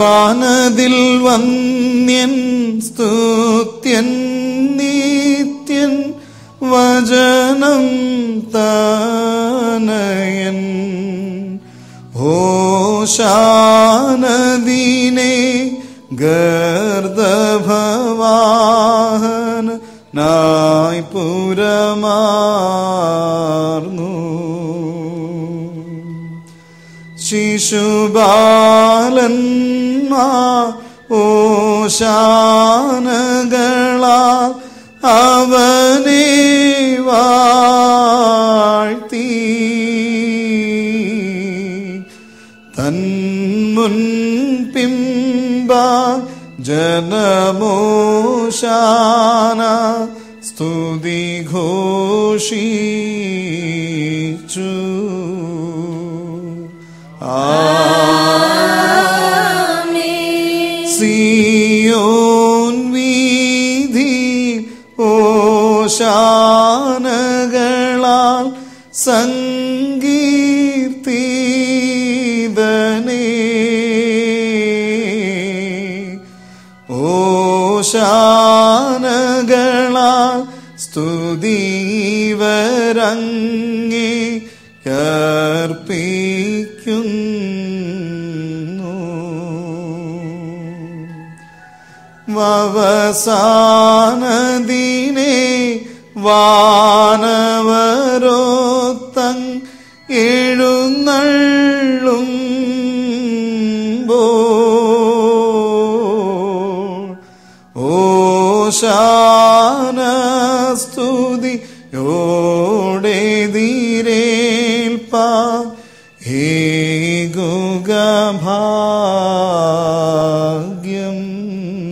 പാനതിൽ വന്യൻ സ്തുത്യൻ നിത്യൻ വചനം താനയൻ ഓശാനദീനെ ഗർദഭവാഹന നായ് പുരമാർന്നു ശിശുബാലന്മാർ ഓശാനകളാ അവനെ വാഴ്ത്തി തൻ മുൻപിമ്പ ജനമോശാന സ്തുതി ഘോഷിച്ചു സിയോൻ വീതി ഓശാനകളാൽ സങ്കീർത്തിതനേ ഓശാനകളാൽ സ്തുതിവരങ്ങേ അർപ്പിക്കുന്നു വവസാനദിനെ വാനവരോത്തങ് എഴുന്നള്ളും ഓശാനസ്തുതി യോടെ ധീരേൽപ്പ ഹേഗുഗഭാഗ്യം